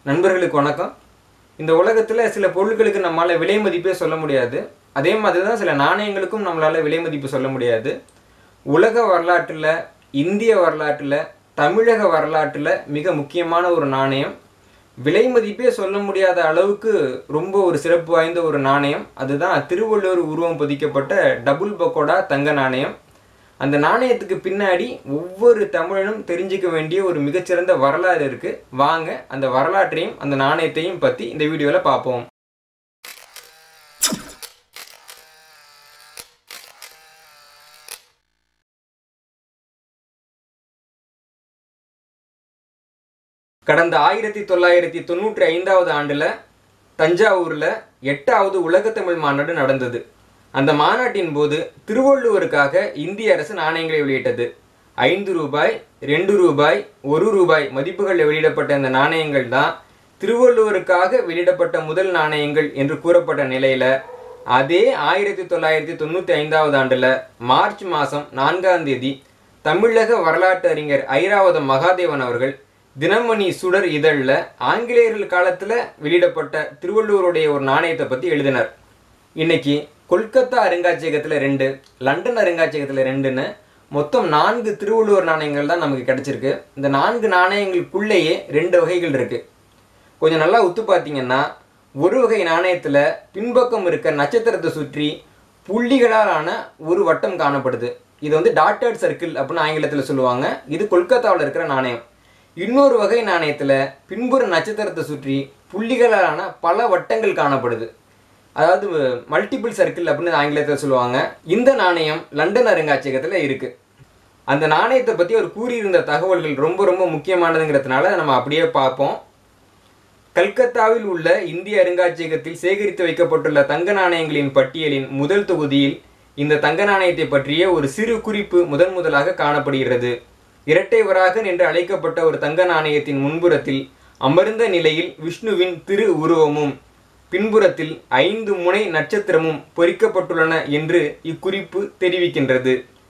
நண்பர்களுக்கு வணக்கம் இந்த உலகத்தில் சில பொருட்களுக்கு நம்மளால் விலை மதிப்பே சொல்ல முடியாது அதே மாதிரி தான் சில நாணயங்களுக்கும் நம்மளால் விலை மதிப்பு சொல்ல முடியாது உலக வரலாற்றில் இந்திய வரலாற்றில் தமிழக வரலாற்றில் மிக முக்கியமான ஒரு நாணயம் விலை மதிப்பே சொல்ல முடியாத அளவுக்கு ரொம்ப ஒரு சிறப்பு வாய்ந்த ஒரு நாணயம் அதுதான் திருவள்ளுவர் உருவம் பதிக்கப்பட்ட டபுள் பக்கோடா தங்க நாணயம் அந்த நாணயத்துக்கு பின்னாடி ஒவ்வொரு தமிழனும் தெரிஞ்சுக்க வேண்டிய ஒரு மிகச்சிறந்த வரலாறு இருக்கு வாங்க அந்த வரலாற்றையும் அந்த நாணயத்தையும் பத்தி இந்த வீடியோவில் பார்ப்போம் கடந்த ஆயிரத்தி தொள்ளாயிரத்தி தொண்ணூற்றி ஐந்தாவது ஆண்டில் தஞ்சாவூரில் எட்டாவது உலகத்தமிழ் மாநாடு நடந்தது அந்த மாநாட்டின் போது திருவள்ளுவருக்காக இந்திய அரசு நாணயங்களை வெளியிட்டது ஐந்து ரூபாய் ரெண்டு ரூபாய் ஒரு ரூபாய் மதிப்புகளில் வெளியிடப்பட்ட இந்த நாணயங்கள் தான் திருவள்ளுவருக்காக வெளியிடப்பட்ட முதல் நாணயங்கள் என்று கூறப்பட்ட நிலையில் அதே ஆயிரத்தி தொள்ளாயிரத்தி தொண்ணூற்றி ஐந்தாவது ஆண்டில் மார்ச் மாதம் நான்காம் தேதி தமிழக வரலாற்று அறிஞர் ஐராவதம் மகாதேவன் அவர்கள் தினமணி சுடர் இதழில் ஆங்கிலேயர்கள் காலத்தில் வெளியிடப்பட்ட திருவள்ளுவருடைய ஒரு நாணயத்தை பற்றி எழுதினார் இன்னைக்கு கொல்கத்தா அருங்காட்சியகத்தில் ரெண்டு லண்டன் அருங்காட்சியகத்தில் ரெண்டுன்னு மொத்தம் நான்கு திருவள்ளுவர் நாணயங்கள் தான் நமக்கு கிடைச்சிருக்கு இந்த நான்கு நாணயங்களுக்குள்ளேயே ரெண்டு வகைகள் இருக்கு கொஞ்சம் நல்லா உத்து பார்த்தீங்கன்னா ஒரு வகை நாணயத்தில் பின்பக்கம் இருக்க நட்சத்திரத்தை சுற்றி புள்ளிகளால் ஆன ஒரு வட்டம் காணப்படுது இது வந்து டாட்டட் சர்க்கிள் அப்படின்னு ஆங்கிலத்தில் சொல்லுவாங்க இது கொல்கத்தாவில் இருக்கிற நாணயம் இன்னொரு வகை நாணயத்தில் பின்புற நட்சத்திரத்தை சுற்றி புள்ளிகளாலான பல வட்டங்கள் காணப்படுது அதாவது மல்டிபிள் சர்க்கிள் அப்படின்னு ஆங்கிலத்தில் சொல்லுவாங்க இந்த நாணயம் லண்டன் அருங்காட்சியகத்தில் இருக்கு அந்த நாணயத்தை பற்றி அவர் கூறியிருந்த தகவல்கள் ரொம்ப ரொம்ப முக்கியமானதுங்கிறதுனால நம்ம அப்படியே பார்ப்போம் கல்கத்தாவில் உள்ள இந்திய அருங்காட்சியகத்தில் சேகரித்து வைக்கப்பட்டுள்ள தங்க நாணயங்களின் பட்டியலின் முதல் தொகுதியில் இந்த தங்க நாணயத்தை பற்றிய ஒரு சிறு குறிப்பு முதன் முதலாக காணப்படுகிறது இரட்டை வராகன் என்று அழைக்கப்பட்ட ஒரு தங்க நாணயத்தின் முன்புறத்தில் அமர்ந்த நிலையில் விஷ்ணுவின் திரு உருவமும் பின்புறத்தில் ஐந்து முனை நட்சத்திரமும் பொறிக்கப்பட்டுள்ளன என்று இக்குறிப்பு தெரிவிக்கின்றது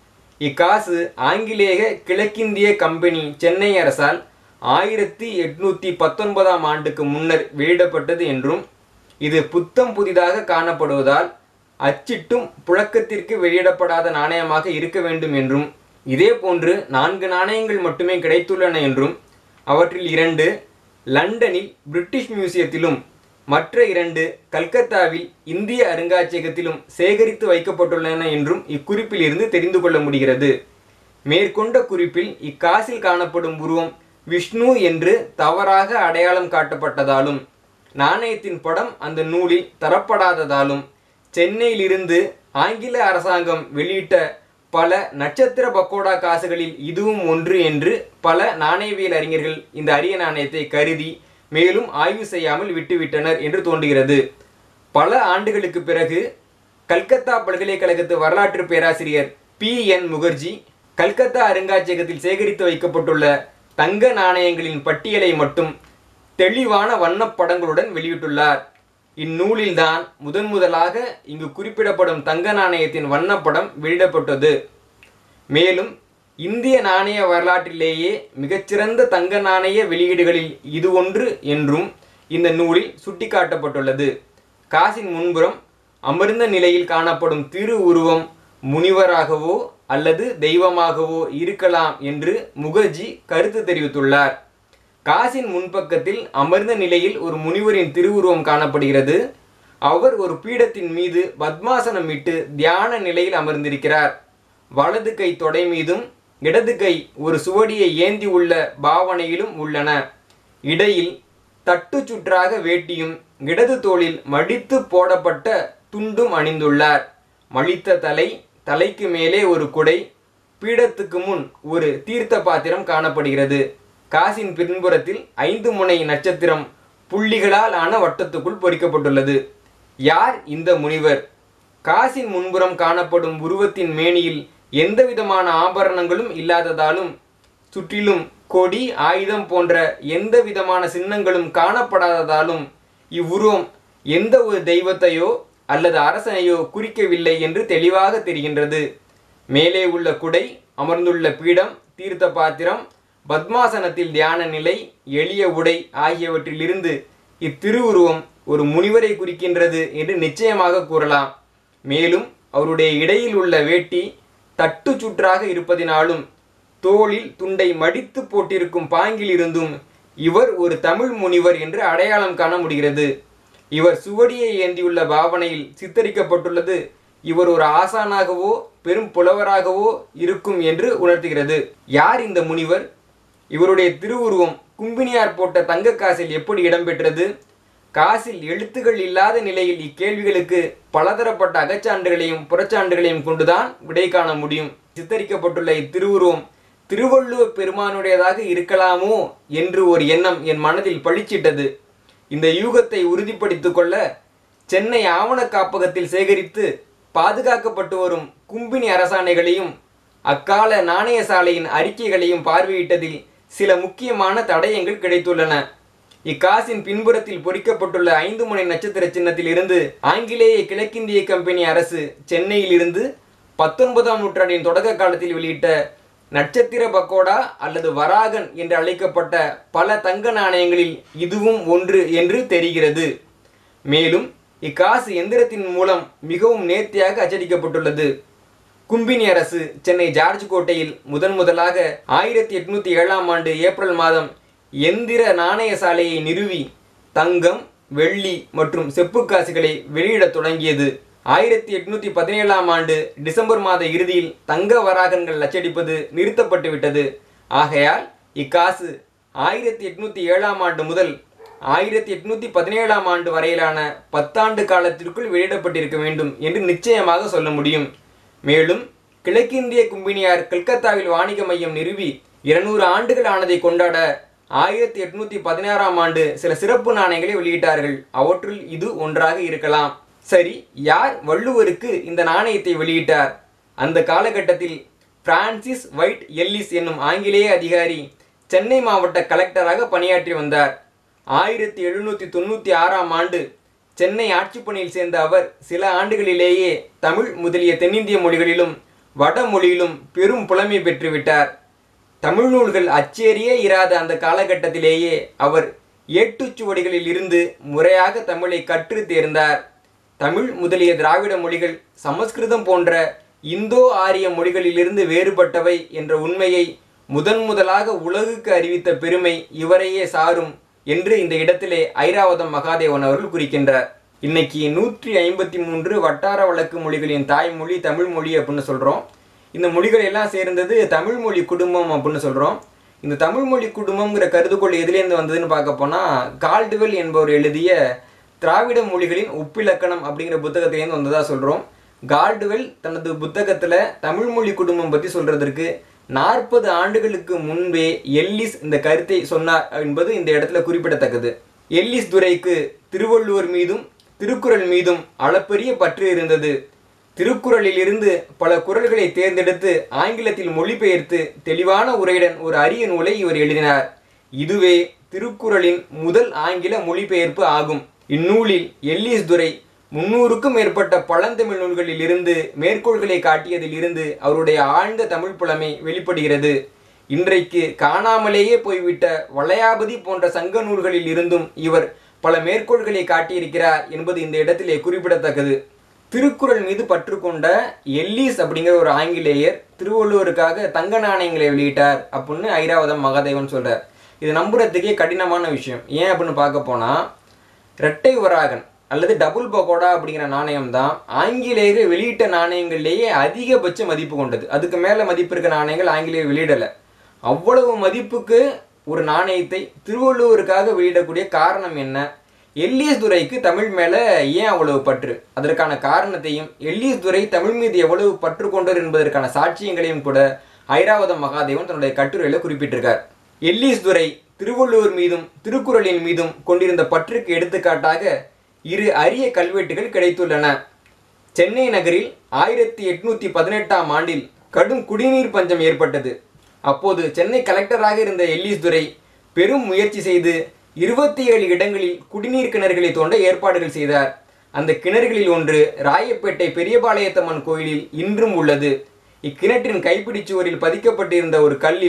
இக்காசு ஆங்கிலேய கிழக்கிந்திய கம்பெனி சென்னை அரசால் ஆயிரத்தி எட்நூத்தி பத்தொன்பதாம் ஆண்டுக்கு முன்னர் வெளியிடப்பட்டது என்றும் இது புத்தம் புதிதாக காணப்படுவதால் அச்சிட்டும் புழக்கத்திற்கு வெளியிடப்படாத நாணயமாக இருக்க வேண்டும் என்றும் இதே போன்று நான்கு நாணயங்கள் மட்டுமே கிடைத்துள்ளன என்றும் அவற்றில் இரண்டு லண்டனில் பிரிட்டிஷ் மியூசியத்திலும் மற்ற இரண்டு கல்கத்தாவில் இந்திய அருங்காட்சியகத்திலும் சேகரித்து வைக்கப்பட்டுள்ளன என்றும் இக்குறிப்பில் இருந்து தெரிந்து கொள்ள முடிகிறது மேற்கொண்ட குறிப்பில் இக்காசில் காணப்படும் உருவம் விஷ்ணு என்று தவறாக அடையாளம் காட்டப்பட்டதாலும் நாணயத்தின் படம் அந்த நூலில் தரப்படாததாலும் சென்னையிலிருந்து ஆங்கில அரசாங்கம் வெளியிட்ட பல நட்சத்திர பக்கோடா காசுகளில் இதுவும் ஒன்று என்று பல நாணயவியல் அறிஞர்கள் இந்த அரிய நாணயத்தை கருதி மேலும் ஆய்வு செய்யாமல் விட்டுவிட்டனர் என்று தோன்றுகிறது பல ஆண்டுகளுக்கு பிறகு கல்கத்தா பல்கலைக்கழகத்து வரலாற்று பேராசிரியர் பி என் முகர்ஜி கல்கத்தா அருங்காட்சியகத்தில் சேகரித்து வைக்கப்பட்டுள்ள தங்க நாணயங்களின் பட்டியலை மட்டும் தெளிவான வண்ணப்படங்களுடன் வெளியிட்டுள்ளார் இந்நூலில்தான் முதன் முதலாக இங்கு குறிப்பிடப்படும் தங்க நாணயத்தின் வண்ணப்படம் வெளியிடப்பட்டது மேலும் இந்திய நாணய வரலாற்றிலேயே மிகச்சிறந்த தங்க நாணய வெளியீடுகளில் இது ஒன்று என்றும் இந்த நூலில் சுட்டிக்காட்டப்பட்டுள்ளது காசின் முன்புறம் அமர்ந்த நிலையில் காணப்படும் திரு உருவம் முனிவராகவோ அல்லது தெய்வமாகவோ இருக்கலாம் என்று முகர்ஜி கருத்து தெரிவித்துள்ளார் காசின் முன்பக்கத்தில் அமர்ந்த நிலையில் ஒரு முனிவரின் திருவுருவம் காணப்படுகிறது அவர் ஒரு பீடத்தின் மீது பத்மாசனம் இட்டு தியான நிலையில் அமர்ந்திருக்கிறார் வலது கை தொடை மீதும் இடது கை ஒரு சுவடியை ஏந்தி உள்ள பாவனையிலும் உள்ளன இடையில் தட்டு சுற்றாக வேட்டியும் இடது தோளில் மடித்து போடப்பட்ட துண்டும் அணிந்துள்ளார் மழித்த தலை தலைக்கு மேலே ஒரு குடை பீடத்துக்கு முன் ஒரு தீர்த்த பாத்திரம் காணப்படுகிறது காசின் பின்புறத்தில் ஐந்து முனை நட்சத்திரம் புள்ளிகளால் ஆன வட்டத்துக்குள் பொறிக்கப்பட்டுள்ளது யார் இந்த முனிவர் காசின் முன்புறம் காணப்படும் உருவத்தின் மேனியில் எந்த விதமான ஆபரணங்களும் இல்லாததாலும் சுற்றிலும் கொடி ஆயுதம் போன்ற எந்த விதமான சின்னங்களும் காணப்படாததாலும் இவ்வுருவம் எந்த ஒரு தெய்வத்தையோ அல்லது அரசனையோ குறிக்கவில்லை என்று தெளிவாக தெரிகின்றது மேலே உள்ள குடை அமர்ந்துள்ள பீடம் தீர்த்த பாத்திரம் பத்மாசனத்தில் தியான நிலை எளிய உடை ஆகியவற்றிலிருந்து இத்திருவுருவம் ஒரு முனிவரை குறிக்கின்றது என்று நிச்சயமாக கூறலாம் மேலும் அவருடைய இடையில் உள்ள வேட்டி தட்டு சுற்றாக இருப்பதினாலும் தோளில் துண்டை மடித்து போட்டிருக்கும் பாங்கில் இருந்தும் இவர் ஒரு தமிழ் முனிவர் என்று அடையாளம் காண முடிகிறது இவர் சுவடியை ஏந்தியுள்ள பாவனையில் சித்தரிக்கப்பட்டுள்ளது இவர் ஒரு ஆசானாகவோ பெரும் புலவராகவோ இருக்கும் என்று உணர்த்துகிறது யார் இந்த முனிவர் இவருடைய திருவுருவம் கும்பினியார் போட்ட தங்க காசில் எப்படி இடம்பெற்றது காசில் எழுத்துகள் இல்லாத நிலையில் இக்கேள்விகளுக்கு பலதரப்பட்ட அகச்சான்றுகளையும் புறச்சான்றுகளையும் கொண்டுதான் விடை காண முடியும் சித்தரிக்கப்பட்டுள்ள இத்திருவுருவம் திருவள்ளுவர் பெருமானுடையதாக இருக்கலாமோ என்று ஒரு எண்ணம் என் மனதில் பளிச்சிட்டது இந்த யூகத்தை உறுதிப்படுத்திக் கொள்ள சென்னை ஆவண காப்பகத்தில் சேகரித்து பாதுகாக்கப்பட்டு வரும் கும்பினி அரசாணைகளையும் அக்கால நாணய சாலையின் அறிக்கைகளையும் பார்வையிட்டதில் சில முக்கியமான தடயங்கள் கிடைத்துள்ளன இக்காசின் பின்புறத்தில் பொறிக்கப்பட்டுள்ள ஐந்து முனை நட்சத்திர சின்னத்தில் இருந்து ஆங்கிலேய கிழக்கிந்திய கம்பெனி அரசு சென்னையில் இருந்து பத்தொன்பதாம் நூற்றாண்டின் தொடக்க காலத்தில் வெளியிட்ட நட்சத்திர பக்கோடா அல்லது வராகன் என்று அழைக்கப்பட்ட பல தங்க நாணயங்களில் இதுவும் ஒன்று என்று தெரிகிறது மேலும் இக்காசு எந்திரத்தின் மூலம் மிகவும் நேர்த்தியாக அச்சடிக்கப்பட்டுள்ளது கும்பினி அரசு சென்னை ஜார்ஜ் கோட்டையில் முதன் முதலாக ஆயிரத்தி எட்நூத்தி ஏழாம் ஆண்டு ஏப்ரல் மாதம் எந்திர நாணய சாலையை நிறுவி தங்கம் வெள்ளி மற்றும் செப்பு காசுகளை வெளியிடத் தொடங்கியது ஆயிரத்தி எட்நூத்தி பதினேழாம் ஆண்டு டிசம்பர் மாத இறுதியில் தங்க வராகன்கள் அச்சடிப்பது நிறுத்தப்பட்டு விட்டது ஆகையால் இக்காசு ஆயிரத்தி எட்நூத்தி ஏழாம் ஆண்டு முதல் ஆயிரத்தி எட்நூத்தி பதினேழாம் ஆண்டு வரையிலான பத்தாண்டு காலத்திற்குள் வெளியிடப்பட்டிருக்க வேண்டும் என்று நிச்சயமாக சொல்ல முடியும் மேலும் கிழக்கிந்திய கும்பினியார் கல்கத்தாவில் வாணிக மையம் நிறுவி இருநூறு ஆண்டுகள் ஆனதை கொண்டாட ஆயிரத்தி எட்நூத்தி பதினாறாம் ஆண்டு சில சிறப்பு நாணயங்களை வெளியிட்டார்கள் அவற்றுள் இது ஒன்றாக இருக்கலாம் சரி யார் வள்ளுவருக்கு இந்த நாணயத்தை வெளியிட்டார் அந்த காலகட்டத்தில் பிரான்சிஸ் ஒயிட் எல்லிஸ் என்னும் ஆங்கிலேய அதிகாரி சென்னை மாவட்ட கலெக்டராக பணியாற்றி வந்தார் ஆயிரத்தி எழுநூற்றி தொண்ணூற்றி ஆறாம் ஆண்டு சென்னை ஆட்சிப்பணியில் சேர்ந்த அவர் சில ஆண்டுகளிலேயே தமிழ் முதலிய தென்னிந்திய மொழிகளிலும் வடமொழியிலும் பெரும் புலமை பெற்றுவிட்டார் தமிழ் நூல்கள் அச்சேரியே இராத அந்த காலகட்டத்திலேயே அவர் ஏட்டுச்சுவடிகளில் இருந்து முறையாக தமிழை கற்று தேர்ந்தார் தமிழ் முதலிய திராவிட மொழிகள் சமஸ்கிருதம் போன்ற இந்தோ ஆரிய மொழிகளிலிருந்து வேறுபட்டவை என்ற உண்மையை முதன் முதலாக உலகுக்கு அறிவித்த பெருமை இவரையே சாரும் என்று இந்த இடத்திலே ஐராவதம் மகாதேவன் அவர்கள் குறிக்கின்றார் இன்னைக்கு நூற்றி ஐம்பத்தி மூன்று வட்டார வழக்கு மொழிகளின் தாய்மொழி தமிழ் மொழி அப்படின்னு சொல்கிறோம் இந்த மொழிகள் எல்லாம் சேர்ந்தது தமிழ் மொழி குடும்பம் அப்படின்னு சொல்கிறோம் இந்த தமிழ் மொழி குடும்பம்ங்கிற கருதுகோள் எதுலேருந்து வந்ததுன்னு பார்க்க போனால் கால்டுவெல் என்பவர் எழுதிய திராவிட மொழிகளின் ஒப்பிலக்கணம் அப்படிங்கிற புத்தகத்திலேருந்து வந்ததாக சொல்கிறோம் கால்டுவெல் தனது புத்தகத்தில் தமிழ் மொழி குடும்பம் பற்றி சொல்கிறதற்கு நாற்பது ஆண்டுகளுக்கு முன்பே எல்லிஸ் இந்த கருத்தை சொன்னார் என்பது இந்த இடத்துல குறிப்பிடத்தக்கது எல்லிஸ் துரைக்கு திருவள்ளுவர் மீதும் திருக்குறள் மீதும் அளப்பரிய பற்று இருந்தது திருக்குறளிலிருந்து பல குறள்களை தேர்ந்தெடுத்து ஆங்கிலத்தில் மொழிபெயர்த்து தெளிவான உரையுடன் ஒரு அரிய நூலை இவர் எழுதினார் இதுவே திருக்குறளின் முதல் ஆங்கில மொழிபெயர்ப்பு ஆகும் இந்நூலில் எல்லிஸ் துரை முன்னூறுக்கும் மேற்பட்ட பழந்தமிழ் நூல்களில் இருந்து மேற்கோள்களை காட்டியதில் இருந்து அவருடைய ஆழ்ந்த தமிழ் புலமை வெளிப்படுகிறது இன்றைக்கு காணாமலேயே போய்விட்ட வளையாபதி போன்ற சங்க நூல்களில் இருந்தும் இவர் பல மேற்கோள்களை காட்டியிருக்கிறார் என்பது இந்த இடத்திலே குறிப்பிடத்தக்கது திருக்குறள் மீது பற்று கொண்ட எல்லிஸ் அப்படிங்கிற ஒரு ஆங்கிலேயர் திருவள்ளுவருக்காக தங்க நாணயங்களை வெளியிட்டார் அப்படின்னு ஐராவதம் மகாதேவன் சொல்றார் இது நம்புறதுக்கே கடினமான விஷயம் ஏன் அப்படின்னு பார்க்க போனா இரட்டை வராகன் அல்லது டபுள் பகோடா அப்படிங்கிற நாணயம் தான் ஆங்கிலேயர்கள் வெளியிட்ட நாணயங்கள்லேயே அதிகபட்ச மதிப்பு கொண்டது அதுக்கு மேலே மதிப்பு இருக்க நாணயங்கள் ஆங்கிலேயர் வெளியிடலை அவ்வளவு மதிப்புக்கு ஒரு நாணயத்தை திருவள்ளுவருக்காக வெளியிடக்கூடிய காரணம் என்ன எல்லியஸ் துரைக்கு தமிழ் மேலே ஏன் அவ்வளவு பற்று அதற்கான காரணத்தையும் எல்லியஸ் துரை தமிழ் மீது எவ்வளவு பற்று கொண்டார் என்பதற்கான சாட்சியங்களையும் கூட ஐராவதம் மகாதேவன் தன்னுடைய கட்டுரையில் குறிப்பிட்டிருக்கார் எல்லிஸ் துரை திருவள்ளுவர் மீதும் திருக்குறளின் மீதும் கொண்டிருந்த பற்றுக்கு எடுத்துக்காட்டாக இரு அரிய கல்வெட்டுகள் கிடைத்துள்ளன சென்னை நகரில் ஆயிரத்தி எட்நூத்தி பதினெட்டாம் ஆண்டில் கடும் குடிநீர் பஞ்சம் ஏற்பட்டது அப்போது சென்னை கலெக்டராக இருந்த எல்லிஸ் துரை பெரும் முயற்சி செய்து இருபத்தி ஏழு இடங்களில் குடிநீர் கிணறுகளை தோண்ட ஏற்பாடுகள் செய்தார் அந்த கிணறுகளில் ஒன்று ராயப்பேட்டை பெரியபாளையத்தம்மன் கோயிலில் இன்றும் உள்ளது இக்கிணற்றின் கைப்பிடிச் சுவரில் பதிக்கப்பட்டிருந்த ஒரு கல்லில்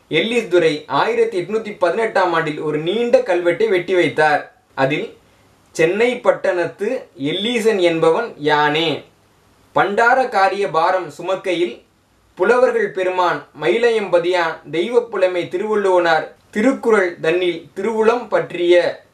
எல்லிஸ் துரை ஆயிரத்தி எட்நூத்தி பதினெட்டாம் ஆண்டில் ஒரு நீண்ட கல்வெட்டை வெட்டி வைத்தார் அதில் சென்னை பட்டணத்து எல்லீசன் என்பவன் யானே பண்டார காரிய பாரம் சுமக்கையில் புலவர்கள் பெருமான் மயிலையம்பதியான் தெய்வப் புலமை திருவள்ளுவனார் திருக்குறள் தன்னில் திருவுளம் பற்றிய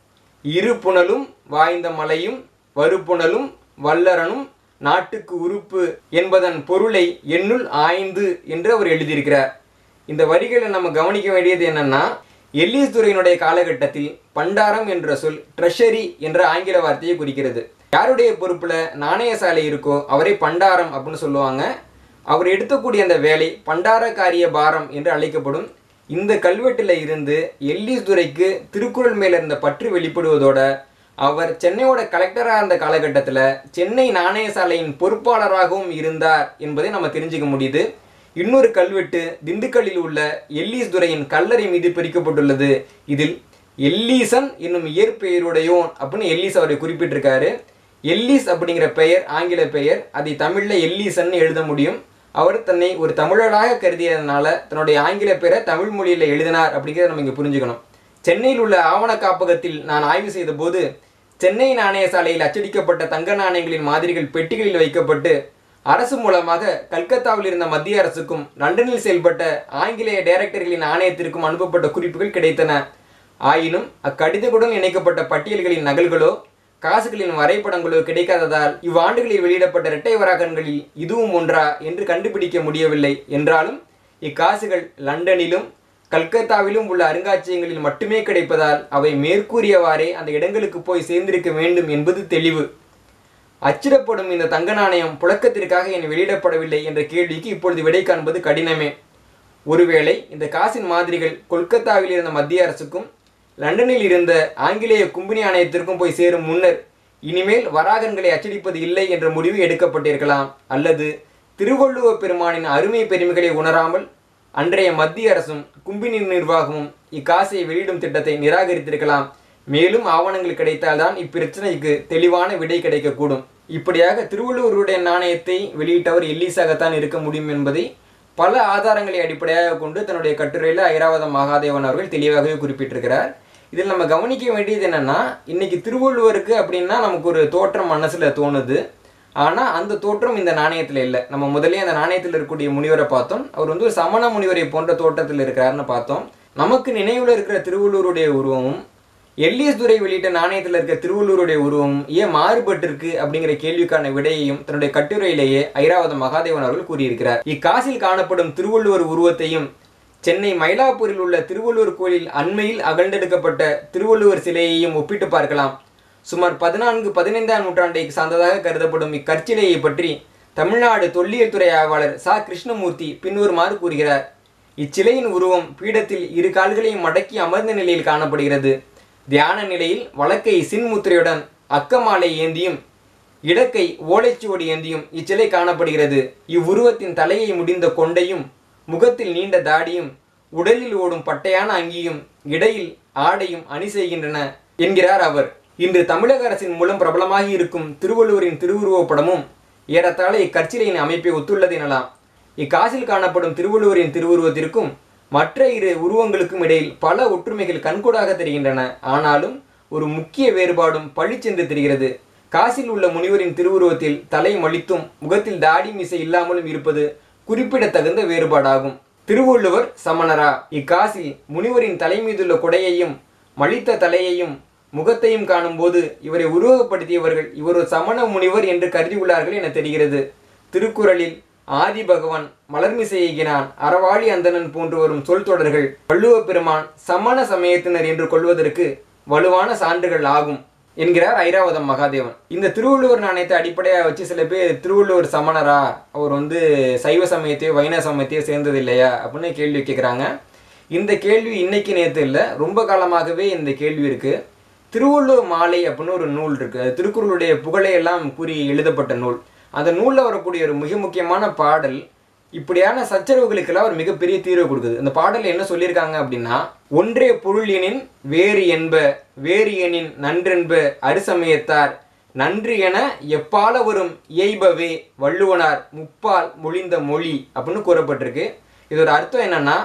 இரு புனலும் வாய்ந்த மலையும் வருப்புணலும் வல்லரனும் நாட்டுக்கு உறுப்பு என்பதன் பொருளை எண்ணுள் ஆய்ந்து என்று அவர் எழுதியிருக்கிறார் இந்த வரிகளை நம்ம கவனிக்க வேண்டியது என்னன்னா எல்லீஸ் துறையினுடைய காலகட்டத்தில் பண்டாரம் என்ற சொல் ட்ரெஷரி என்ற ஆங்கில வார்த்தையை குறிக்கிறது யாருடைய பொறுப்புல நாணய சாலை இருக்கோ அவரை பண்டாரம் அப்படின்னு சொல்லுவாங்க அவர் எடுக்கக்கூடிய அந்த வேலை பண்டாரக்காரிய பாரம் என்று அழைக்கப்படும் இந்த கல்வெட்டில் இருந்து எல்லீஸ் துரைக்கு திருக்குறள் மேல இருந்த பற்று வெளிப்படுவதோட அவர் சென்னையோட கலெக்டராக இருந்த காலகட்டத்தில் சென்னை நாணய சாலையின் பொறுப்பாளராகவும் இருந்தார் என்பதை நம்ம தெரிஞ்சுக்க முடியுது இன்னொரு கல்வெட்டு திண்டுக்கல்லில் உள்ள எல்லீஸ் துரையின் கல்லறை மீது பிரிக்கப்பட்டுள்ளது இதில் எல்லீசன் என்னும் இயற்பெயருடையோன் அப்படின்னு எல்லீஸ் அவரை குறிப்பிட்டிருக்காரு எல்லீஸ் அப்படிங்கிற பெயர் ஆங்கில பெயர் அதை தமிழில் எல்லீசன் எழுத முடியும் அவர் தன்னை ஒரு தமிழராக கருதியதுனால தன்னுடைய ஆங்கில பெயரை தமிழ் மொழியில் எழுதினார் அப்படிங்கிறத நம்ம இங்கே புரிஞ்சுக்கணும் சென்னையில் உள்ள ஆவண காப்பகத்தில் நான் ஆய்வு செய்த போது சென்னை நாணய சாலையில் அச்சடிக்கப்பட்ட தங்க நாணயங்களின் மாதிரிகள் பெட்டிகளில் வைக்கப்பட்டு அரசு மூலமாக கல்கத்தாவில் இருந்த மத்திய அரசுக்கும் லண்டனில் செயல்பட்ட ஆங்கிலேய டைரக்டர்களின் ஆணையத்திற்கும் அனுப்பப்பட்ட குறிப்புகள் கிடைத்தன ஆயினும் அக்கடிதத்துடன் இணைக்கப்பட்ட பட்டியல்களின் நகல்களோ காசுகளின் வரைபடங்களோ கிடைக்காததால் இவ்வாண்டுகளில் வெளியிடப்பட்ட இரட்டை வராகன்களில் இதுவும் ஒன்றா என்று கண்டுபிடிக்க முடியவில்லை என்றாலும் இக்காசுகள் லண்டனிலும் கல்கத்தாவிலும் உள்ள அருங்காட்சியகங்களில் மட்டுமே கிடைப்பதால் அவை மேற்கூறியவாறே அந்த இடங்களுக்கு போய் சேர்ந்திருக்க வேண்டும் என்பது தெளிவு அச்சிடப்படும் இந்த தங்க நாணயம் புழக்கத்திற்காக என் வெளியிடப்படவில்லை என்ற கேள்விக்கு இப்பொழுது விடை காண்பது கடினமே ஒருவேளை இந்த காசின் மாதிரிகள் கொல்கத்தாவில் இருந்த மத்திய அரசுக்கும் லண்டனில் இருந்த ஆங்கிலேய கும்பினி ஆணையத்திற்கும் போய் சேரும் முன்னர் இனிமேல் வராகன்களை அச்சடிப்பது இல்லை என்ற முடிவு எடுக்கப்பட்டிருக்கலாம் அல்லது திருவள்ளுவ பெருமானின் அருமை பெருமைகளை உணராமல் அன்றைய மத்திய அரசும் கும்பினி நிர்வாகமும் இக்காசை வெளியிடும் திட்டத்தை நிராகரித்திருக்கலாம் மேலும் ஆவணங்கள் கிடைத்தால்தான் இப்பிரச்சனைக்கு தெளிவான விடை கிடைக்கக்கூடும் இப்படியாக திருவள்ளுவருடைய நாணயத்தை வெளியிட்டவர் எல்லீஸாகத்தான் இருக்க முடியும் என்பதை பல ஆதாரங்களை அடிப்படையாக கொண்டு தன்னுடைய கட்டுரையில் ஐராவத மகாதேவன் அவர்கள் தெளிவாகவே குறிப்பிட்டிருக்கிறார் இதில் நம்ம கவனிக்க வேண்டியது என்னன்னா இன்னைக்கு திருவள்ளுவருக்கு அப்படின்னா நமக்கு ஒரு தோற்றம் மனசில் தோணுது ஆனால் அந்த தோற்றம் இந்த நாணயத்தில் இல்லை நம்ம முதலே அந்த நாணயத்தில் இருக்கக்கூடிய முனிவரை பார்த்தோம் அவர் வந்து ஒரு சமண முனிவரை போன்ற தோற்றத்தில் இருக்கிறாருன்னு பார்த்தோம் நமக்கு நினைவில் இருக்கிற திருவள்ளுவருடைய உருவமும் எல்லியஸ் துரை வெளியிட்ட நாணயத்தில் இருக்க திருவள்ளூருடைய உருவம் ஏன் மாறுபட்டிருக்கு அப்படிங்கிற கேள்விக்கான விடையையும் தன்னுடைய கட்டுரையிலேயே ஐராவத மகாதேவன் அவர்கள் கூறியிருக்கிறார் இக்காசில் காணப்படும் திருவள்ளுவர் உருவத்தையும் சென்னை மயிலாப்பூரில் உள்ள திருவள்ளுவர் கோயிலில் அண்மையில் அகழ்ந்தெடுக்கப்பட்ட திருவள்ளுவர் சிலையையும் ஒப்பிட்டு பார்க்கலாம் சுமார் பதினான்கு பதினைந்தாம் நூற்றாண்டை சார்ந்ததாக கருதப்படும் இக்கற்சிலையை பற்றி தமிழ்நாடு தொல்லியல் துறை ஆய்வாளர் சா கிருஷ்ணமூர்த்தி பின்வருமாறு கூறுகிறார் இச்சிலையின் உருவம் பீடத்தில் இரு கால்களையும் மடக்கி அமர்ந்த நிலையில் காணப்படுகிறது தியான நிலையில் வழக்கை சின்முத்திரையுடன் அக்கமாலை ஏந்தியும் இடக்கை ஓலைச்சுவடி ஏந்தியும் இச்சிலை காணப்படுகிறது இவ்வுருவத்தின் தலையை முடிந்த கொண்டையும் முகத்தில் நீண்ட தாடியும் உடலில் ஓடும் பட்டையான அங்கியும் இடையில் ஆடையும் அணி செய்கின்றன என்கிறார் அவர் இன்று தமிழக அரசின் மூலம் பிரபலமாகி இருக்கும் திருவள்ளுவரின் திருவுருவப் படமும் ஏறத்தாழ இக்கற்சிலையின் அமைப்பை ஒத்துள்ளது எனலாம் இக்காசில் காணப்படும் திருவள்ளுவரின் திருவுருவத்திற்கும் மற்ற இரு உருவங்களுக்கும் இடையில் பல ஒற்றுமைகள் கண்கூடாக தெரிகின்றன ஆனாலும் ஒரு முக்கிய வேறுபாடும் பளிச்சென்று தெரிகிறது காசில் உள்ள முனிவரின் திருவுருவத்தில் தலை மலித்தும் முகத்தில் தாடி மீசை இல்லாமலும் இருப்பது குறிப்பிடத்தகுந்த வேறுபாடாகும் திருவள்ளுவர் சமணரா இக்காசில் முனிவரின் தலை மீதுள்ள கொடையையும் மலித்த தலையையும் முகத்தையும் காணும்போது இவரை உருவகப்படுத்தியவர்கள் இவர் ஒரு சமண முனிவர் என்று கருதியுள்ளார்கள் என தெரிகிறது திருக்குறளில் ஆதி பகவான் மலர்மிசை எய்கினான் அறவாளி அந்தணன் போன்று வரும் சொல் தொடர்கள் வள்ளுவ பெருமான் சமண சமயத்தினர் என்று கொள்வதற்கு வலுவான சான்றுகள் ஆகும் என்கிறார் ஐராவதம் மகாதேவன் இந்த திருவள்ளுவர் நாணயத்தை அடிப்படையாக வச்சு சில பேர் திருவள்ளுவர் சமணரா அவர் வந்து சைவ சமயத்தையோ வைணவ சமயத்தையோ சேர்ந்தது இல்லையா அப்படின்னு கேள்வி கேட்குறாங்க இந்த கேள்வி இன்னைக்கு நேற்று இல்லை ரொம்ப காலமாகவே இந்த கேள்வி இருக்கு திருவள்ளுவர் மாலை அப்படின்னு ஒரு நூல் இருக்கு அது திருக்குறளுடைய புகழையெல்லாம் கூறி எழுதப்பட்ட நூல் அந்த நூலில் வரக்கூடிய ஒரு மிக முக்கியமான பாடல் இப்படியான சச்சரவுகளுக்கெல்லாம் ஒரு மிகப்பெரிய தீர்வு கொடுக்குது அந்த பாடலில் என்ன சொல்லியிருக்காங்க அப்படின்னா ஒன்றே பொருள் எனின் வேறு என்ப வேறு எனின் நன்றென்ப அருசமயத்தார் நன்று என எப்பால வரும் இயைபவே வள்ளுவனார் முப்பால் மொழிந்த மொழி அப்படின்னு கூறப்பட்டிருக்கு இதோட அர்த்தம் என்னன்னா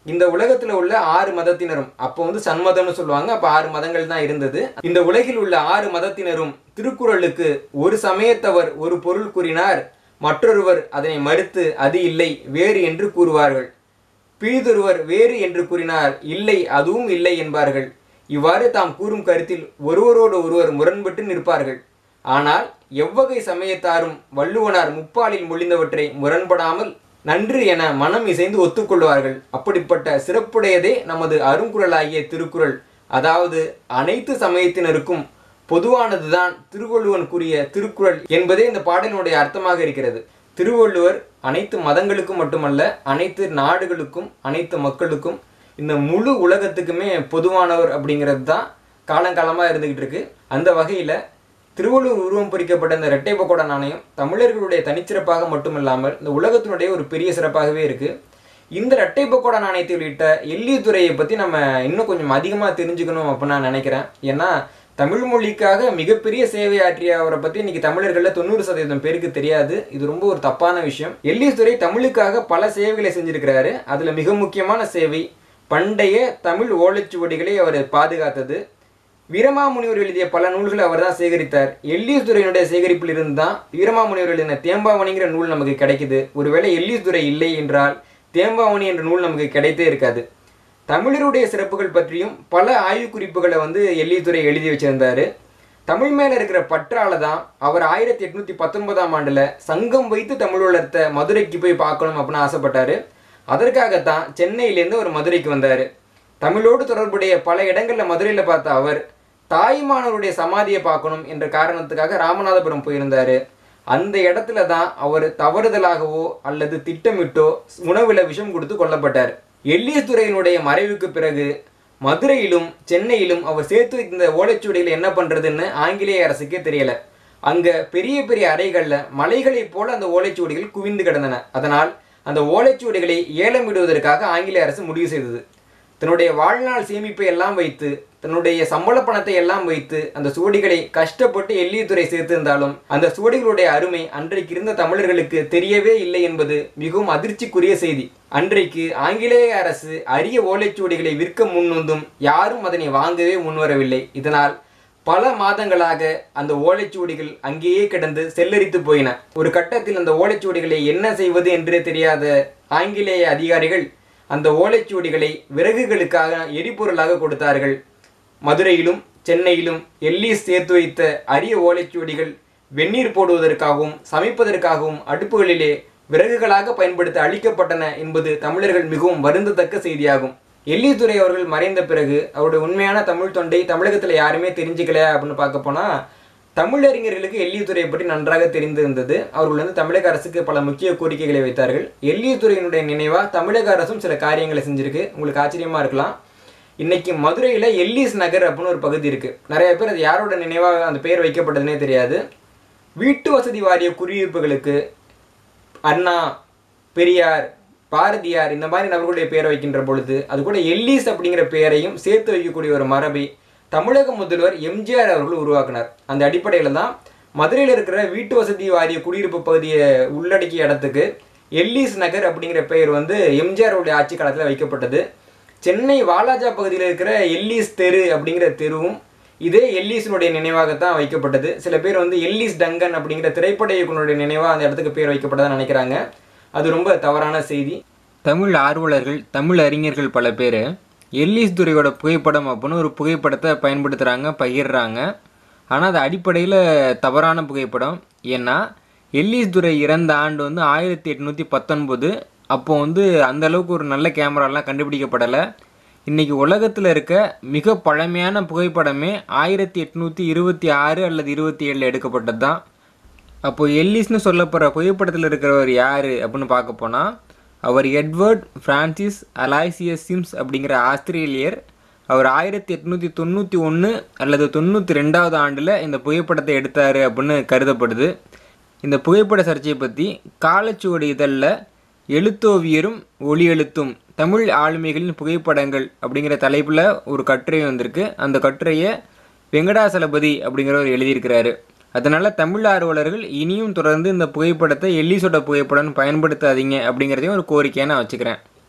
இந்த உலகத்துல உள்ள ஆறு மதத்தினரும் அப்போ வந்து சன்மதம்னு சொல்லுவாங்க அப்ப ஆறு மதங்கள் தான் இருந்தது இந்த உலகில் உள்ள ஆறு மதத்தினரும் திருக்குறளுக்கு ஒரு சமயத்தவர் ஒரு பொருள் கூறினார் மற்றொருவர் அதனை மறுத்து அது இல்லை வேறு என்று கூறுவார்கள் பிறிதொருவர் வேறு என்று கூறினார் இல்லை அதுவும் இல்லை என்பார்கள் இவ்வாறு தாம் கூறும் கருத்தில் ஒருவரோடு ஒருவர் முரண்பட்டு நிற்பார்கள் ஆனால் எவ்வகை சமயத்தாரும் வள்ளுவனார் முப்பாலில் மொழிந்தவற்றை முரண்படாமல் நன்று என மனம் இசைந்து ஒத்துக்கொள்வார்கள் அப்படிப்பட்ட சிறப்புடையதே நமது அருங்குறளாகிய திருக்குறள் அதாவது அனைத்து சமயத்தினருக்கும் பொதுவானதுதான் திருவள்ளுவன் கூறிய திருக்குறள் என்பதே இந்த பாடலினுடைய அர்த்தமாக இருக்கிறது திருவள்ளுவர் அனைத்து மதங்களுக்கும் மட்டுமல்ல அனைத்து நாடுகளுக்கும் அனைத்து மக்களுக்கும் இந்த முழு உலகத்துக்குமே பொதுவானவர் அப்படிங்கிறது தான் காலங்காலமாக இருந்துகிட்டு இருக்கு அந்த வகையில் திருவள்ளுவர் உருவம் பொறிக்கப்பட்ட இந்த இரட்டை பக்கோடா நாணயம் தமிழர்களுடைய தனிச்சிறப்பாக மட்டுமில்லாமல் இந்த உலகத்தினுடைய ஒரு பெரிய சிறப்பாகவே இருக்கு இந்த இரட்டை பக்கோடா நாணயத்தை வெளியிட்ட எல்லித்துறையை பற்றி நம்ம இன்னும் கொஞ்சம் அதிகமாக தெரிஞ்சுக்கணும் அப்படின்னு நான் நினைக்கிறேன் ஏன்னா தமிழ் மொழிக்காக மிகப்பெரிய சேவை ஆற்றிய அவரை பற்றி இன்னைக்கு தமிழர்களில் தொண்ணூறு சதவீதம் பேருக்கு தெரியாது இது ரொம்ப ஒரு தப்பான விஷயம் எல்லித்துறை தமிழுக்காக பல சேவைகளை செஞ்சிருக்கிறாரு அதில் மிக முக்கியமான சேவை பண்டைய தமிழ் ஓலைச்சுவடிகளை அவர் பாதுகாத்தது வீரமாமுனிவர் எழுதிய பல நூல்களை அவர் தான் சேகரித்தார் எல்லீஸ் துறையினுடைய சேகரிப்பில் இருந்து தான் வீரமாமுனிவர் எழுதின தேம்பாவணிங்கிற நூல் நமக்கு கிடைக்குது ஒருவேளை எல்லீஸ் துறை இல்லை என்றால் தேம்பாவணி என்ற நூல் நமக்கு கிடைத்தே இருக்காது தமிழருடைய சிறப்புகள் பற்றியும் பல ஆய்வுக் குறிப்புகளை வந்து எல்லித்துறை எழுதி வச்சிருந்தாரு தமிழ் மேல இருக்கிற பற்றால தான் அவர் ஆயிரத்தி எட்நூத்தி பத்தொன்பதாம் ஆண்டுல சங்கம் வைத்து தமிழ் வளர்த்த மதுரைக்கு போய் பார்க்கணும் அப்படின்னு ஆசைப்பட்டாரு அதற்காகத்தான் சென்னையிலேருந்து ஒரு மதுரைக்கு வந்தாரு தமிழோடு தொடர்புடைய பல இடங்கள்ல மதுரையில பார்த்த அவர் தாய்மானவருடைய சமாதியை பார்க்கணும் என்ற காரணத்துக்காக ராமநாதபுரம் போயிருந்தாரு அந்த இடத்துல தான் அவர் தவறுதலாகவோ அல்லது திட்டமிட்டோ உணவுல விஷம் கொடுத்து கொல்லப்பட்டார் எல்லிஸ் துறையினுடைய மறைவுக்கு பிறகு மதுரையிலும் சென்னையிலும் அவர் சேர்த்து வைத்த ஓலைச்சுவடிகள் என்ன பண்றதுன்னு ஆங்கிலேய அரசுக்கே தெரியல அங்க பெரிய பெரிய அறைகள்ல மலைகளைப் போல அந்த ஓலைச்சுவடிகள் குவிந்து கிடந்தன அதனால் அந்த ஓலைச்சுவடிகளை ஏலம் விடுவதற்காக ஆங்கிலேய அரசு முடிவு செய்தது தன்னுடைய வாழ்நாள் சேமிப்பை எல்லாம் வைத்து தன்னுடைய சம்பள பணத்தை எல்லாம் வைத்து அந்த சுவடிகளை கஷ்டப்பட்டு எல்லியத்துறை சேர்த்திருந்தாலும் அந்த சுவடிகளுடைய அருமை அன்றைக்கு இருந்த தமிழர்களுக்கு தெரியவே இல்லை என்பது மிகவும் அதிர்ச்சிக்குரிய செய்தி அன்றைக்கு ஆங்கிலேய அரசு அரிய ஓலைச்சுவடிகளை விற்க முன்வந்தும் யாரும் அதனை வாங்கவே முன்வரவில்லை இதனால் பல மாதங்களாக அந்த ஓலைச்சுவடிகள் அங்கேயே கிடந்து செல்லரித்து போயின ஒரு கட்டத்தில் அந்த ஓலைச்சுவடிகளை என்ன செய்வது என்றே தெரியாத ஆங்கிலேய அதிகாரிகள் அந்த ஓலைச்சுவடிகளை விறகுகளுக்காக எரிபொருளாக கொடுத்தார்கள் மதுரையிலும் சென்னையிலும் எல்லீஸ் சேர்த்து வைத்த அரிய ஓலைச்சுவடிகள் வெந்நீர் போடுவதற்காகவும் சமைப்பதற்காகவும் அடுப்புகளிலே விறகுகளாக பயன்படுத்த அளிக்கப்பட்டன என்பது தமிழர்கள் மிகவும் வருந்தத்தக்க செய்தியாகும் எல்லித்துறை அவர்கள் மறைந்த பிறகு அவருடைய உண்மையான தமிழ் தொண்டை தமிழகத்தில் யாருமே தெரிஞ்சுக்கல அப்படின்னு பார்க்க போனால் தமிழறிஞர்களுக்கு எல்லித்துறையை பற்றி நன்றாக தெரிந்திருந்தது அவர்கள் வந்து தமிழக அரசுக்கு பல முக்கிய கோரிக்கைகளை வைத்தார்கள் எல்லித்துறையினுடைய நினைவாக தமிழக அரசும் சில காரியங்களை செஞ்சிருக்கு உங்களுக்கு ஆச்சரியமாக இருக்கலாம் இன்னைக்கு மதுரையில் எல்லீஸ் நகர் அப்படின்னு ஒரு பகுதி இருக்குது நிறைய பேர் அது யாரோட நினைவாக அந்த பெயர் வைக்கப்பட்டதுனே தெரியாது வீட்டு வசதி வாரிய குடியிருப்புகளுக்கு அண்ணா பெரியார் பாரதியார் இந்த மாதிரி நபர்களுடைய பெயரை வைக்கின்ற பொழுது அது கூட எல்லீஸ் அப்படிங்கிற பெயரையும் சேர்த்து வைக்கக்கூடிய ஒரு மரபை தமிழக முதல்வர் எம்ஜிஆர் அவர்கள் உருவாக்கினார் அந்த அடிப்படையில் தான் மதுரையில் இருக்கிற வீட்டு வசதி வாரிய குடியிருப்பு பகுதியை உள்ளடக்கிய இடத்துக்கு எல்லீஸ் நகர் அப்படிங்கிற பெயர் வந்து எம்ஜிஆருடைய ஆட்சி காலத்தில் வைக்கப்பட்டது சென்னை வாலாஜா பகுதியில் இருக்கிற எல்லீஸ் தெரு அப்படிங்கிற தெருவும் இதே எல்லீஸினுடைய நினைவாகத்தான் வைக்கப்பட்டது சில பேர் வந்து எல்லீஸ் டங்கன் அப்படிங்கிற திரைப்பட இயக்குனருடைய நினைவாக அந்த இடத்துக்கு பேர் வைக்கப்பட்டதா நினைக்கிறாங்க அது ரொம்ப தவறான செய்தி தமிழ் ஆர்வலர்கள் தமிழ் அறிஞர்கள் பல பேர் எல்லீஸ் துறையோட புகைப்படம் அப்படின்னு ஒரு புகைப்படத்தை பயன்படுத்துகிறாங்க பகிர்றாங்க ஆனால் அது அடிப்படையில் தவறான புகைப்படம் ஏன்னா எல்லீஸ் துரை இறந்த ஆண்டு வந்து ஆயிரத்தி எட்நூற்றி பத்தொன்பது அப்போ வந்து அந்த அளவுக்கு ஒரு நல்ல கேமராலாம் கண்டுபிடிக்கப்படலை இன்றைக்கி உலகத்தில் இருக்க மிக பழமையான புகைப்படமே ஆயிரத்தி எட்நூற்றி இருபத்தி ஆறு அல்லது இருபத்தி ஏழில் எடுக்கப்பட்டது தான் அப்போது எல்லிஸ்னு சொல்லப்படுற புகைப்படத்தில் இருக்கிறவர் யார் அப்படின்னு பார்க்க போனால் அவர் எட்வர்ட் பிரான்சிஸ் அலாய்சியஸ் சிம்ஸ் அப்படிங்கிற ஆஸ்திரேலியர் அவர் ஆயிரத்தி எட்நூற்றி தொண்ணூற்றி ஒன்று அல்லது தொண்ணூற்றி ரெண்டாவது ஆண்டில் இந்த புகைப்படத்தை எடுத்தார் அப்படின்னு கருதப்படுது இந்த புகைப்பட சர்ச்சையை பற்றி காலச்சுவடு இதழில் எழுத்தோவியரும் ஒளி எழுத்தும் தமிழ் ஆளுமைகளின் புகைப்படங்கள் அப்படிங்கிற தலைப்பில் ஒரு கட்டுரை வந்திருக்கு அந்த கட்டுரையை வெங்கடாசலபதி அப்படிங்கிறவர் எழுதியிருக்கிறாரு அதனால் தமிழ் ஆர்வலர்கள் இனியும் தொடர்ந்து இந்த புகைப்படத்தை எல்லிஸோட புகைப்படம் பயன்படுத்தாதீங்க அப்படிங்கிறதையும் ஒரு கோரிக்கையாக நான் வச்சுக்கிறேன்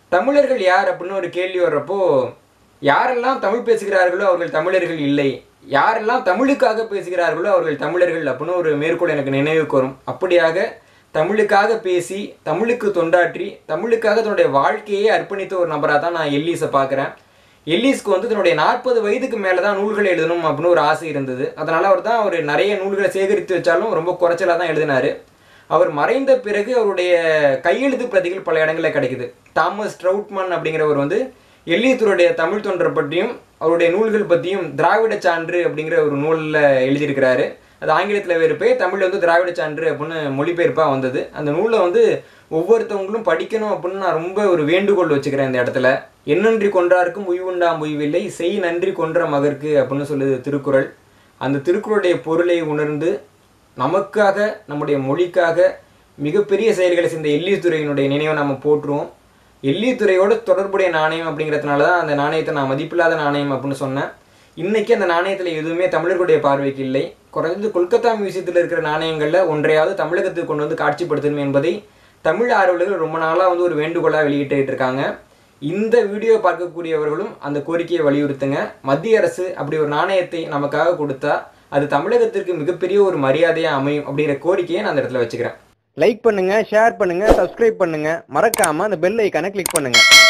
தமிழர்கள் யார் அப்படின்னு ஒரு கேள்வி வர்றப்போ யாரெல்லாம் தமிழ் பேசுகிறார்களோ அவர்கள் தமிழர்கள் இல்லை யாரெல்லாம் தமிழுக்காக பேசுகிறார்களோ அவர்கள் தமிழர்கள் அப்படின்னு ஒரு மேற்கோள் எனக்கு நினைவுக்கு வரும் அப்படியாக தமிழுக்காக பேசி தமிழுக்கு தொண்டாற்றி தமிழுக்காக தன்னுடைய வாழ்க்கையை அர்ப்பணித்த ஒரு நபராக தான் நான் எல்லீஸை பார்க்குறேன் எல்லீஸ்க்கு வந்து தன்னுடைய நாற்பது வயதுக்கு மேலே தான் நூல்கள் எழுதணும் அப்படின்னு ஒரு ஆசை இருந்தது அதனால் அவர் தான் அவர் நிறைய நூல்களை சேகரித்து வச்சாலும் ரொம்ப குறைச்சலாக தான் எழுதினார் அவர் மறைந்த பிறகு அவருடைய கையெழுத்து பிரதிகள் பல இடங்களில் கிடைக்குது தாமஸ் ட்ரவுட்மன் அப்படிங்கிறவர் வந்து எல்லியத்தூருடைய தமிழ் தொண்டர் பற்றியும் அவருடைய நூல்கள் பற்றியும் திராவிட சான்று அப்படிங்கிற ஒரு நூலில் எழுதியிருக்கிறாரு அது ஆங்கிலத்தில் வேறு பேர் தமிழில் வந்து திராவிட சான்று அப்படின்னு மொழிபெயர்ப்பாக வந்தது அந்த நூலை வந்து ஒவ்வொருத்தவங்களும் படிக்கணும் அப்படின்னு நான் ரொம்ப ஒரு வேண்டுகோள் வச்சுக்கிறேன் இந்த இடத்துல என்னன்றி கொன்றாருக்கும் உய்வுண்டாம் உய்வில்லை செய் நன்றி கொன்ற மகற்கு அப்படின்னு சொல்லுது திருக்குறள் அந்த திருக்குறளுடைய பொருளை உணர்ந்து நமக்காக நம்முடைய மொழிக்காக மிகப்பெரிய செயல்களை செய்த எல்லித்துறையினுடைய நினைவை நம்ம போற்றுவோம் எல்லித்துறையோட தொடர்புடைய நாணயம் அப்படிங்கிறதுனால தான் அந்த நாணயத்தை நான் மதிப்பில்லாத நாணயம் அப்படின்னு சொன்னேன் இன்னைக்கு அந்த நாணயத்தில் எதுவுமே தமிழர்களுடைய பார்வைக்கு இல்லை குறைஞ்சது கொல்கத்தா மியூசியத்தில் இருக்கிற நாணயங்களில் ஒன்றையாவது தமிழகத்துக்கு கொண்டு வந்து காட்சிப்படுத்தணும் என்பதை தமிழ் ஆர்வலர்கள் ரொம்ப நாளாக வந்து ஒரு வேண்டுகோளாக வெளியிட்டு இருக்காங்க இந்த வீடியோ பார்க்கக்கூடியவர்களும் அந்த கோரிக்கையை வலியுறுத்துங்க மத்திய அரசு அப்படி ஒரு நாணயத்தை நமக்காக கொடுத்தா அது தமிழகத்திற்கு மிகப்பெரிய ஒரு மரியாதையாக அமையும் அப்படிங்கிற கோரிக்கையை நான் அந்த இடத்துல வச்சுக்கிறேன் லைக் பண்ணுங்க ஷேர் பண்ணுங்க சப்ஸ்கிரைப் பண்ணுங்க மறக்காம அந்த பெல் ஐக்கானை கிளிக் பண்ணுங்க